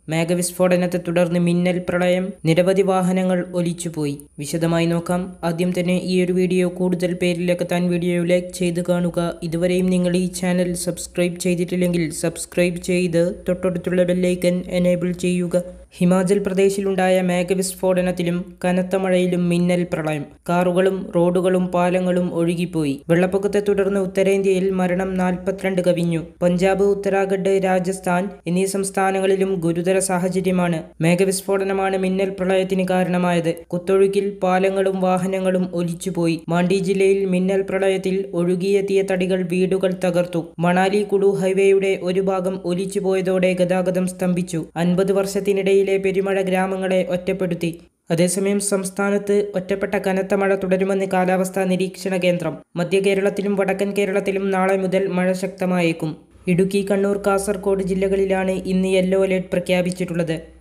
മേഘവിസ്ഫോടനത്തെ തുടർന്ന് മിന്നൽ പ്രളയം നിരവധി വാഹനങ്ങൾ ഒലിച്ചുപോയി വിശദമായി നോക്കാം ആദ്യം തന്നെ ഈ ഒരു വീഡിയോ കൂടുതൽ പേരിലേക്കെത്താൻ വീഡിയോ ലൈക്ക് ചെയ്ത് കാണുക ഇതുവരെയും നിങ്ങൾ ഈ ചാനൽ സബ്സ്ക്രൈബ് ചെയ്തിട്ടില്ലെങ്കിൽ സബ്സ്ക്രൈബ് ചെയ്ത് തൊട്ടടുത്തുള്ള ബെല്ലൈക്കൻ എനേബിൾ ചെയ്യുക ഹിമാചൽ പ്രദേശിലുണ്ടായ മേഘവിസ്ഫോടനത്തിലും കനത്ത മഴയിലും മിന്നൽ പ്രളയം കാറുകളും റോഡുകളും പാലങ്ങളും ഒഴുകിപ്പോയി വെള്ളപ്പൊക്കത്തെ തുടർന്ന് ഉത്തരേന്ത്യയിൽ മരണം നാൽപ്പത്തിരണ്ട് കവിഞ്ഞു പഞ്ചാബ് ഉത്തരാഖണ്ഡ് രാജസ്ഥാൻ എന്നീ സംസ്ഥാനങ്ങളിലും ഗുരുതര സാഹചര്യമാണ് മേഘവിസ്ഫോടനമാണ് മിന്നൽ പ്രളയത്തിന് കാരണമായത് കുത്തൊഴുക്കിൽ പാലങ്ങളും വാഹനങ്ങളും ഒലിച്ചുപോയി മാണ്ഡി ജില്ലയിൽ മിന്നൽ പ്രളയത്തിൽ ഒഴുകിയെത്തിയ തടികൾ വീടുകൾ തകർത്തു മണാലി കുളു ഹൈവേയുടെ ഒരു ഭാഗം ഒലിച്ചുപോയതോടെ ഗതാഗതം സ്തംഭിച്ചു അൻപത് വർഷത്തിനിടയിലെ പെരുമഴ ഗ്രാമങ്ങളെ ഒറ്റപ്പെടുത്തി അതേസമയം സംസ്ഥാനത്ത് ഒറ്റപ്പെട്ട കനത്ത മഴ തുടരുമെന്ന് കാലാവസ്ഥാ നിരീക്ഷണ കേന്ദ്രം മധ്യ കേരളത്തിലും വടക്കൻ കേരളത്തിലും നാളെ മുതൽ മഴ ശക്തമായേക്കും ഇടുക്കി കണ്ണൂർ കാസർഗോഡ് ജില്ലകളിലാണ് ഇന്ന് യെല്ലോ അലേർട്ട് പ്രഖ്യാപിച്ചിട്ടുള്ളത്